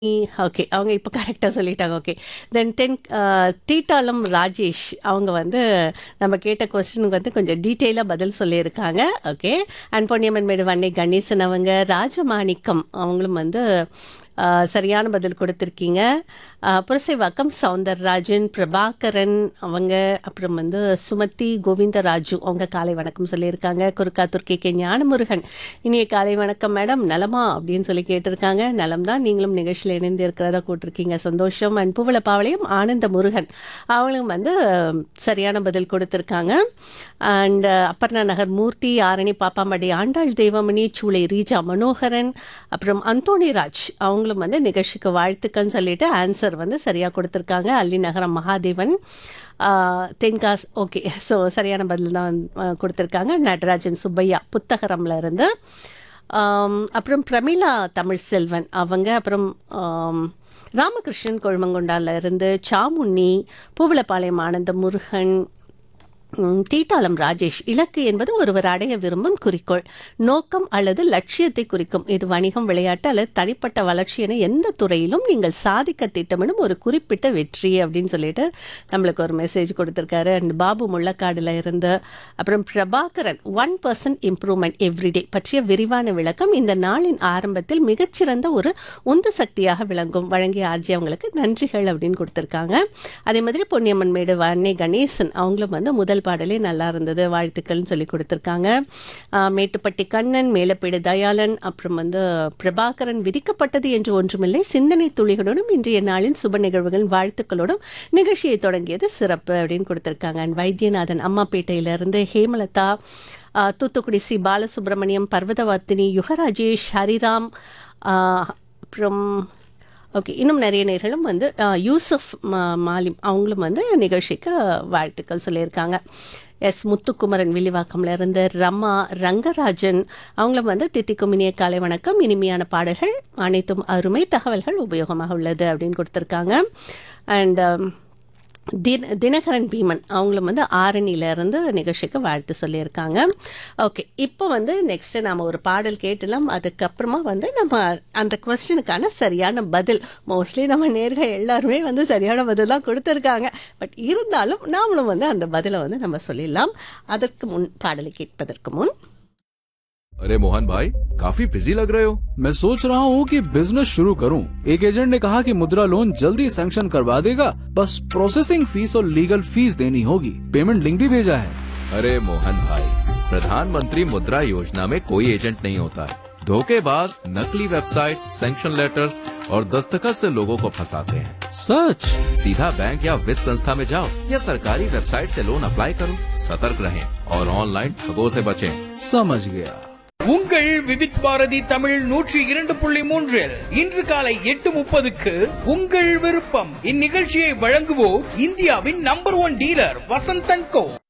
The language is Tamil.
ஓகே. அவங்க இப்ப கரெக்ட்டா சொல்லிட்டாங்க. ஓகே. தென் 10 அ தீட்டாளம் ராஜேஷ் அவங்க வந்து நம்ம கேட்ட கொஸ்டினுக்கு வந்து கொஞ்சம் டீட்டெயிலா பதில் சொல்லியிருக்காங்க. ஓகே. அண்ட் பொன்னியம்மன் மேடு வன்னை கணேசன் அவங்க, ராஜமாணிக்கம் அவங்களும் வந்து அ சரியான பதில் குடுத்திருக்கீங்க. அ புரசைவாக்கம் சௌந்தரராஜன், பிரபாகரன் அவங்க, அப்புறம் வந்து சுமதி கோவிந்தராஜு அவங்க காலை வணக்கம் சொல்லியிருக்காங்க. குறுக்காத்தூர் கே. கே. ஞானமுருகன், இனிய காலை வணக்கம் மேடம். நலமா? அப்படின்னு சொல்லி கேட்டிருக்காங்க. நலம் தான். நீங்களும் நிகழ்ச்சியில இணைந்து இருக்கிறதா போட்டிருக்கீங்க. சந்தோஷம். அண்ட் பூவலப்பாளையம் ஆனந்த முருகன் அவங்களும் வந்து சரியான பதில் கொடுத்திருக்காங்க. அண்ட் அப்பர்ணா நகர் மூர்த்தி, ஆரணி பாப்பாம்படி ஆண்டாள் தெய்வமணி, சூளை ரீஜா மனோகரன், அப்புறம் அந்தோணிராஜ் அவங்களும் வந்து நிகழ்ச்சிக்கு வாழ்த்துக்கள்னு சொல்லிட்டு ஆன்சர் வந்து சரியா கொடுத்திருக்காங்க. அல்லி நகரம் மகாதேவன், ஆ தென்காசி ஓகே. ஸோ சரியான பதில் தான் அ கொடுத்திருக்காங்க. நடராஜன் சுப்பையா புத்தகரம்ல இருந்து. ஆம், அப்புறம் பிரமிளா தமிழ்செல்வன் அவங்க, அப்புறம் ஆம், ராமகிருஷ்ணன் கொழுமங்கொண்டான்ல இருந்து, சாமுண்ணி, பூவலப்பாளையம் ஆனந்த முருகன், ம், தீட்டாளம் ராஜேஷ் இலக்கு என்பது ஒருவர் அடைய விரும்பும் குறிக்கோள் நோக்கம் அல்லது லட்சியத்தை குறிக்கும் இது வணிகம் விளையாட்டு அல்லது தனிப்பட்ட வளர்ச்சி என எந்த துறையிலும் நீங்கள் சாதிக்க திட்டமிடும் ஒரு குறிப்பிட்ட வெற்றி அப்படின்னு சொல்லிட்டு நம்மளுக்கு ஒரு மெசேஜ் கொடுத்துருக்காரு அண்ட் பாபு முள்ளக்காடுல இருந்து அப்புறம் Prabhakaran one percent improvement every day பற்றிய விரிவான விளக்கம் இந்த நாளின் ஆரம்பத்தில் மிகச்சிறந்த ஒரு உந்து சக்தியாக விளங்கும் வழங்கிய ஆர்ஜி அவங்களுக்கு நன்றிகள் அப்படின்னு கொடுத்துருக்காங்க அதே மாதிரி பொன்னியம்மன் மேடு வன்னை கணேசன் அவங்களும் வந்து முதல் பாடலே நல்லா இருந்தது வாழ்த்துக்கள்னு சொல்லி கொடுத்துருக்காங்க ஆஹ் மேட்டுப்பட்டி கண்ணன் மேலப்பேடு தயாளன் அப்புறம் வந்து பிரபாகரன் விதிக்கப்பட்டது என்று ஒன்றுமில்லை சிந்தனை துளிகளுடன் இன்றைய நாளின் சுப நிகழ்வுகள் வாழ்த்துக்களோடும் நிகழ்ச்சியை தொடங்கியது சிறப்பு அப்படின்னு கொடுத்துருக்காங்க அண்ட் வைத்தியநாதன் அம்மாப்பேட்டையிலிருந்து ஹேமலதா ஆஹ் தூத்துக்குடி சி பாலசுப்ரமணியம் பர்வதவர்த்தினி யுகராஜேஷ் ஹரிராம் ஆஹ் அப்புறம் ஓகே இன்னும் நிறைய நேர்களும் வந்து ஆ, யூசுப் மா மாலிம் அவங்களும் வந்து நிகழ்ச்சிக்கு வாழ்த்துக்கள் சொல்லியிருக்காங்க எஸ் முத்துக்குமரன் வில்லிவாக்கம்ல இருந்து ரமா ரங்கராஜன் அவங்களும் வந்து தித்திக்கும் இனிய காலை வணக்கம் இனிமையான பாடல்கள் அனைத்தும் அருமை தகவல்கள் உபயோகமாக உள்ளது அப்படின்னு கொடுத்துருக்காங்க அண்ட் தின தினகரன் பீமன் அவங்களும் வந்து ஆரணியில இருந்து நிகழ்ச்சிக்கு வாழ்த்து சொல்லியிருக்காங்க ஓகே இப்போ வந்து நெக்ஸ்ட் நாம ஒரு பாடல் கேட்டலாம் அதுக்கப்புறமா வந்து நம்ம அந்த கொஸ்டினுக்கான சரியான பதில் மோஸ்ட்லி நம்ம நேர்கள் எல்லாருமே வந்து சரியான பதில் தான் கொடுத்துருக்காங்க பட் இருந்தாலும் நாமளும் வந்து அந்த பதிலை வந்து நம்ம சொல்லிடலாம் அதற்கு முன் பாடலை கேட்பதற்கு முன் अरे मोहन भाई काफी बिजी लग रहे हो मैं सोच रहा हूँ कि बिजनेस शुरू करूँ एक एजेंट ने कहा कि मुद्रा लोन जल्दी सैंक्शन करवा देगा बस प्रोसेसिंग फीस और लीगल फीस देनी होगी पेमेंट लिंक भी भेजा है अरे मोहन भाई प्रधानमंत्री मुद्रा योजना में कोई एजेंट नहीं होता है धोखेबाज नकली वेबसाइट सैंक्शन लेटर्स और दस्तखत से लोगों को फंसाते हैं सच सीधा बैंक या वित्त संस्था में जाओ या सरकारी वेबसाइट से लोन अप्लाई करो सतर्क रहें और ऑनलाइन ठगों से बचें समझ गया உங்கள் விவித் பாரதி தமிழ் நூற்றி இரண்டு புள்ளி மூன்றில் இன்று காலை எட்டு முப்பதுக்கு உங்கள் விருப்பம் இந்நிகழ்ச்சியை வழங்குவோர் இந்தியாவின் நம்பர் ஒன் டீலர் வசந்தன் கோ